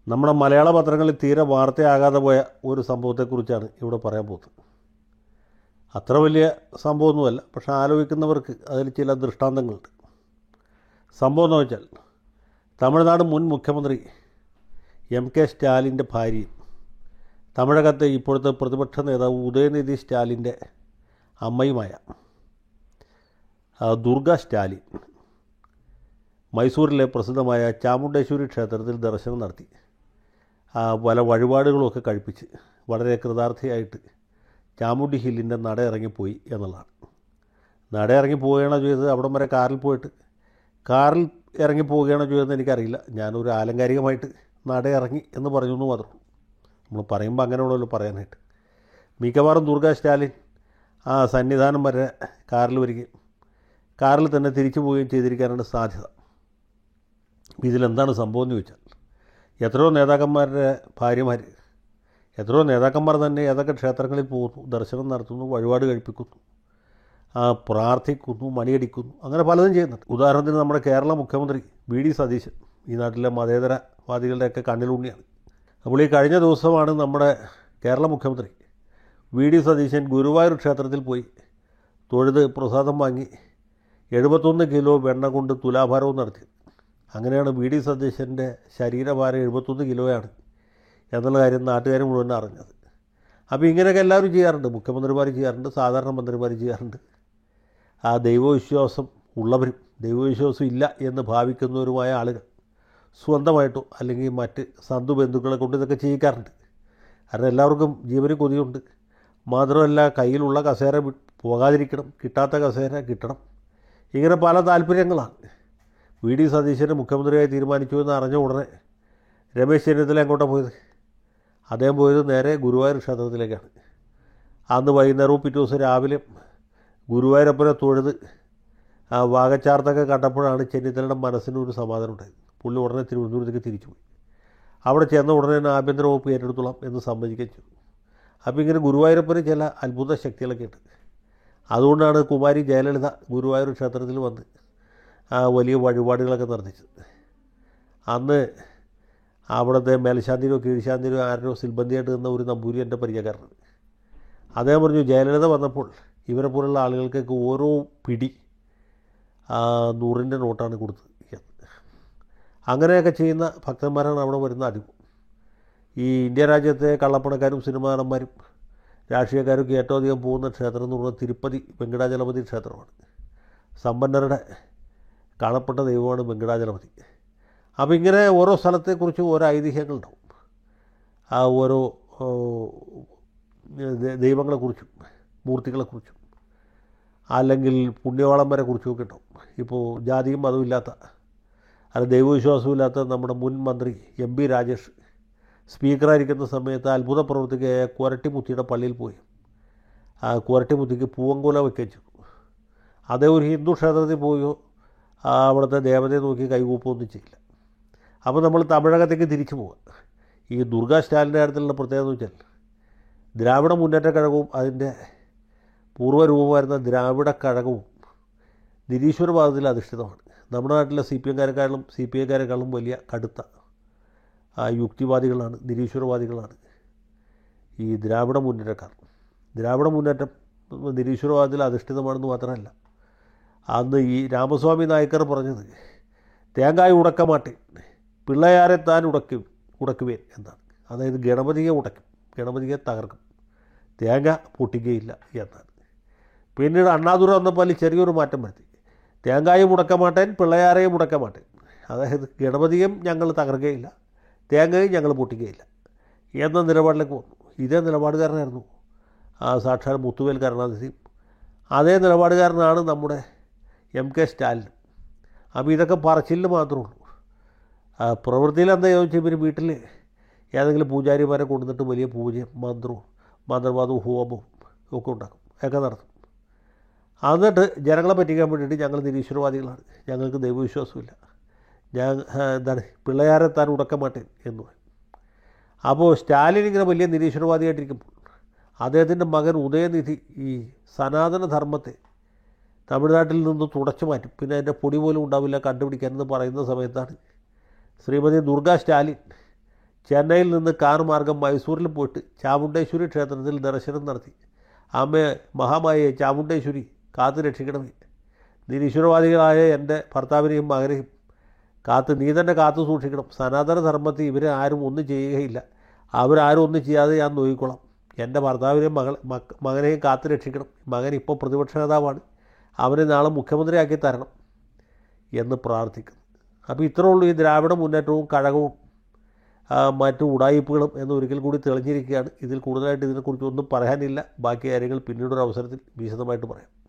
നമ്മുടെ മലയാള പത്രങ്ങളിൽ തീരെ വാർത്തയാകാതെ പോയ ഒരു സംഭവത്തെക്കുറിച്ചാണ് ഇവിടെ പറയാൻ പോകുന്നത് അത്ര വലിയ സംഭവമൊന്നുമല്ല പക്ഷെ ആലോചിക്കുന്നവർക്ക് അതിൽ ചില ദൃഷ്ടാന്തങ്ങളുണ്ട് സംഭവം എന്ന് വെച്ചാൽ തമിഴ്നാട് മുൻ മുഖ്യമന്ത്രി എം കെ സ്റ്റാലിൻ്റെ ഭാര്യയും തമിഴകത്തെ ഇപ്പോഴത്തെ പ്രതിപക്ഷ നേതാവ് ഉദയനിധി സ്റ്റാലിൻ്റെ അമ്മയുമായ ആ, ദുർഗ സ്റ്റാലിൻ മൈസൂരിലെ പ്രസിദ്ധമായ ചാമുണ്ടേശ്വരി ക്ഷേത്രത്തിൽ ദർശനം നടത്തി ആ, പല വഴിപാടുകളുമൊക്കെ കഴിപ്പിച്ച് വളരെ കൃതാർത്ഥയായിട്ട് ചാമുണ്ടി ഹില്ലിൻ്റെ നട ഇറങ്ങിപ്പോയി എന്നുള്ളതാണ് നട ഇറങ്ങി പോവുകയാണോ ചെയ്തത് അവിടം വരെ കാറിൽ പോയിട്ട് കാറിൽ ഇറങ്ങി പോവുകയാണോ ചെയ്തതെന്ന് എനിക്കറിയില്ല ഞാനൊരു ആലങ്കാരികമായിട്ട് നട ഇറങ്ങി എന്ന് പറഞ്ഞു എന്ന് മാത്രം നമ്മൾ പറയുമ്പോൾ അങ്ങനെയുള്ളല്ലോ പറയാനായിട്ട് മിക്കവാറും ദുർഗ സ്റ്റാലിൻ ആ സന്നിധാനം വരെ കാറിൽ വരികയും കാറിൽ തന്നെ തിരിച്ചു പോവുകയും ചെയ്തിരിക്കാനാണ് സാധ്യത ഇതിലെന്താണ് സംഭവം എന്ന് ചോദിച്ചാൽ എത്രയോ നേതാക്കന്മാരുടെ ഭാര്യമാർ എത്രയോ നേതാക്കന്മാർ തന്നെ ഏതൊക്കെ ക്ഷേത്രങ്ങളിൽ പോകുന്നു ദർശനം നടത്തുന്നു വഴിപാട് കഴിപ്പിക്കുന്നു ആ, പ്രാർത്ഥിക്കുന്നു മണിയടിക്കുന്നു അങ്ങനെ പലതും ചെയ്യുന്നുണ്ട് ഉദാഹരണത്തിന് നമ്മുടെ കേരള മുഖ്യമന്ത്രി വി ഡി സതീശൻ ഈ നാട്ടിലെ മതേതരവാദികളുടെയൊക്കെ കണ്ണിലുണ്ണിയാണ് അപ്പോൾ ഈ കഴിഞ്ഞ ദിവസമാണ് നമ്മുടെ കേരള മുഖ്യമന്ത്രി വി ഡി സതീശൻ ഗുരുവായൂർ ക്ഷേത്രത്തിൽ പോയി തൊഴുത് പ്രസാദം വാങ്ങി എഴുപത്തൊന്ന് കിലോ വെണ്ണ കൊണ്ട് തുലാഭാരവും നടത്തി അങ്ങനെയാണ് വി ഡി സതീശൻ്റെ ശരീരഭാരം എഴുപത്തൊന്ന് കിലോയാണ് എന്നുള്ള കാര്യം നാട്ടുകാർ മുഴുവൻ അറിഞ്ഞത് അപ്പോൾ ഇങ്ങനെയൊക്കെ എല്ലാവരും ചെയ്യാറുണ്ട് മുഖ്യമന്ത്രിമാർ ചെയ്യാറുണ്ട് സാധാരണ മന്ത്രിമാർ ചെയ്യാറുണ്ട് ആ ദൈവവിശ്വാസം ഉള്ളവരും ദൈവവിശ്വാസം ഇല്ല എന്ന് ഭാവിക്കുന്നവരുമായ ആളുകൾ സ്വന്തമായിട്ടോ അല്ലെങ്കിൽ മറ്റ് സന്തു ബന്ധുക്കളെ കൊണ്ട് ഇതൊക്കെ ചെയ്യിക്കാറുണ്ട് കാരണം എല്ലാവർക്കും ജീവന് കൊതിയുണ്ട് മാത്രമല്ല കയ്യിലുള്ള കസേര വി- പോകാതിരിക്കണം കിട്ടാത്ത കസേര കിട്ടണം ഇങ്ങനെ പല താല്പര്യങ്ങളാണ് വി ഡി സതീശനെ മുഖ്യമന്ത്രിയായി തീരുമാനിച്ചു എന്ന് അറിഞ്ഞ ഉടനെ രമേശ് ചെന്നിത്തല എങ്ങോട്ടാണ് പോയത് അദ്ദേഹം പോയത് നേരെ ഗുരുവായൂർ ക്ഷേത്രത്തിലേക്കാണ് അന്ന് വൈകുന്നേരവും പിറ്റേ ദിവസം രാവിലെ ഗുരുവായൂരപ്പനെ തൊഴുത് ആ വാഗച്ചാർത്തൊക്കെ കണ്ടപ്പോഴാണ് ചെന്നിത്തലയുടെ മനസ്സിനൊരു സമാധാനം ഉണ്ടായത് പുള്ളി ഉടനെ തിരുവനന്തപുരത്തേക്ക് തിരിച്ചു പോയി അവിടെ ചെന്ന ഉടനെ തന്നെ ആഭ്യന്തര വകുപ്പ് ഏറ്റെടുത്തോളാം എന്ന് സമ്മതിക്കുകയും ചെയ്തു അപ്പോൾ ഇങ്ങനെ ഗുരുവായൂരപ്പന് ചില അത്ഭുത ശക്തികളൊക്കെ ഉണ്ട് അതുകൊണ്ടാണ് കുമാരി ജയലളിത ഗുരുവായൂർ ക്ഷേത്രത്തിൽ വന്ന് ആ വലിയ വഴിപാടുകളൊക്കെ നടത്തിച്ചത് അന്ന് അവിടുത്തെ മേൽശാന്തിരോ കീഴ്ശാന്തിരോ ആരോ സിൽബന്തിയായിട്ട് നിന്ന ഒരു നമ്പൂരി എൻ്റെ പരിചയക്കാരനാണ് അദ്ദേഹം പറഞ്ഞു ജയലളിത വന്നപ്പോൾ ഇവരെ പോലുള്ള ആളുകൾക്കൊക്കെ ഓരോ പിടി ആ, നൂറിൻ്റെ നോട്ടാണ് കൊടുത്തത് എന്ന്. അങ്ങനെയൊക്കെ ചെയ്യുന്ന ഭക്തന്മാരാണ് അവിടെ വരുന്ന അധികം ഈ ഇന്ത്യ രാജ്യത്തെ കള്ളപ്പണക്കാരും സിനിമാ നടന്മാരും രാഷ്ട്രീയക്കാരൊക്കെ ഏറ്റവും അധികം പോകുന്ന ക്ഷേത്രം എന്ന് പറയുന്നത് തിരുപ്പതി വെങ്കടാചലപതി ക്ഷേത്രമാണ് സമ്പന്നരുടെ കാണപ്പെട്ട ദൈവമാണ് വെങ്കടാചലപതി അപ്പോൾ ഇങ്ങനെ ഓരോ സ്ഥലത്തെക്കുറിച്ച് ഓരോ ഐതിഹ്യങ്ങളുണ്ടാവും ആ ഓരോ ഓ, ദ- ദൈവങ്ങളെക്കുറിച്ചും മൂർത്തികളെക്കുറിച്ചും അല്ലെങ്കിൽ പുണ്യവാളന്മാരെ കുറിച്ചുമൊക്കെ ഉണ്ടാവും ഇപ്പോൾ ജാതിയും മതവും ഇല്ലാത്ത അല്ല ദൈവവിശ്വാസവും ഇല്ലാത്ത നമ്മുടെ മുൻ മന്ത്രി എം പി രാജേഷ് സ്പീക്കറായിരിക്കുന്ന സമയത്ത് അത്ഭുത പ്രവർത്തിക്കായ കുരട്ടിമുത്തിയുടെ പള്ളിയിൽ പോയി ആ കുരട്ടിമുത്തിക്ക് പൂവങ്കോല വയ്ക്കുകയും ചെയ്തു അതേ ഒരു ഹിന്ദു ക്ഷേത്രത്തിൽ പോയോ ആ അവിടുത്തെ ദേവതയെ നോക്കി കൈകൂപ്പൊന്നും ചെയ്യില്ല അപ്പോൾ നമ്മൾ തമിഴകത്തേക്ക് തിരിച്ചു പോവുക ഈ ദുർഗാ സ്റ്റാലിൻ്റെ കാര്യത്തിലുള്ള പ്രത്യേകത എന്ന് വെച്ചാൽ ദ്രാവിഡ മുന്നേറ്റ കഴകവും അതിൻ്റെ പൂർവ്വരൂപമായിരുന്ന ദ്രാവിഡ കഴകവും നിരീശ്വരവാദത്തിൽ അധിഷ്ഠിതമാണ് നമ്മുടെ നാട്ടിലെ സി പി എംകാരെക്കാളും സി പി ഐക്കാരെക്കാളും വലിയ കടുത്ത ആ, യുക്തിവാദികളാണ് നിരീശ്വരവാദികളാണ് ഈ ദ്രാവിഡ മുന്നേറ്റക്കാർ ദ്രാവിഡ മുന്നേറ്റം നിരീശ്വരവാദത്തിൽ അധിഷ്ഠിതമാണെന്ന് മാത്രമല്ല അന്ന് ഈ രാമസ്വാമി നായ്ക്കർ പറഞ്ഞത് തേങ്ങായ ഉടക്കമാട്ടെ പിള്ളയാരെ താൻ ഉടക്കും ഉടക്കുവേൻ എന്നാണ് അതായത് ഗണപതിയെ ഉടക്കും ഗണപതിയെ തകർക്കും തേങ്ങ പൊട്ടിക്കുകയില്ല എന്നാണ് പിന്നീട് അണ്ണാതുര വന്നപ്പോൾ അതിൽ ചെറിയൊരു മാറ്റം വരുത്തി തേങ്ങായും മുടക്കമാട്ടേൻ പിള്ളയാരെയും മുടക്കമാട്ടേൻ അതായത് ഗണപതിയും ഞങ്ങൾ തകർക്കുകയില്ല തേങ്ങയും ഞങ്ങൾ പൊട്ടിക്കുകയില്ല എന്ന നിലപാടിലേക്ക് വന്നു ഇതേ നിലപാടുകാരനായിരുന്നു ആ സാക്ഷാൽ മുത്തുവേൽ കരുണാനിധിയും അതേ നിലപാടുകാരനാണ് നമ്മുടെ എം കെ സ്റ്റാലിനും അപ്പോൾ ഇതൊക്കെ പറച്ചിലിന് മാത്രമേ ഉള്ളൂ ആ, പ്രവൃത്തിയിൽ എന്താ ചോദിച്ചാൽ ഇവർ വീട്ടിൽ ഏതെങ്കിലും പൂജാരിമാരെ കൊണ്ടുവന്നിട്ട് വലിയ പൂജയും മന്ത്രവും മന്ത്രവാദവും ഹോമവും ഒക്കെ ഉണ്ടാക്കും ഒക്കെ നടത്തും എന്നിട്ട് ജനങ്ങളെ പറ്റിക്കാൻ വേണ്ടിയിട്ട് ഞങ്ങൾ നിരീശ്വരവാദികളാണ് ഞങ്ങൾക്ക് ദൈവവിശ്വാസമില്ല ഞാൻ ആ, എന്താണ് പിള്ളയാരെ താൻ ഉടക്കമാട്ടേൻ എന്ന് പറയും അപ്പോൾ സ്റ്റാലിൻ ഇങ്ങനെ വലിയ നിരീശ്വരവാദിയായിട്ടിരിക്കുമ്പോൾ അദ്ദേഹത്തിൻ്റെ മകൻ ഉദയനിധി ഈ സനാതനധർമ്മത്തെ തമിഴ്നാട്ടിൽ നിന്ന് തുടച്ചു മാറ്റും പിന്നെ അതിൻ്റെ പൊടി പോലും ഉണ്ടാവില്ല കണ്ടുപിടിക്കാൻ എന്ന് പറയുന്ന സമയത്താണ് ശ്രീമതി ദുർഗ സ്റ്റാലിൻ ചെന്നൈയിൽ നിന്ന് കാർ മാർഗം മൈസൂരിൽ പോയിട്ട് ചാമുണ്ടേശ്വരി ക്ഷേത്രത്തിൽ ദർശനം നടത്തി അമ്മയെ മഹാമായെ ചാമുണ്ടേശ്വരി കാത്തു രക്ഷിക്കണമേ നിരീശ്വരവാദികളായ എൻ്റെ ഭർത്താവിനെയും മകനെയും കാത്ത് നീ തന്നെ കാത്തു സൂക്ഷിക്കണം സനാതന ധർമ്മത്തിൽ ഇവരെ ആരും ഒന്നും ചെയ്യുകയില്ല അവരാരും ഒന്നും ചെയ്യാതെ ഞാൻ നോക്കിക്കോളാം എൻ്റെ ഭർത്താവിനെയും മകൾ മക്ക മകനെയും കാത്തു രക്ഷിക്കണം മകൻ ഇപ്പോൾ പ്രതിപക്ഷ നേതാവാണ് അവനെ നാളെ മുഖ്യമന്ത്രിയാക്കി തരണം എന്ന് പ്രാർത്ഥിക്കുന്നു അപ്പോൾ ഇത്രേ ഉള്ളൂ ഈ ദ്രാവിഡ മുന്നേറ്റവും കഴകവും ആ, മറ്റു ഉടായിപ്പുകളും എന്ന് ഒരിക്കൽ കൂടി തെളിഞ്ഞിരിക്കുകയാണ് ഇതിൽ കൂടുതലായിട്ട് ഇതിനെക്കുറിച്ച് ഒന്നും പറയാനില്ല ബാക്കി കാര്യങ്ങൾ പിന്നീടൊരു അവസരത്തിൽ വിശദമായിട്ട് പറയാം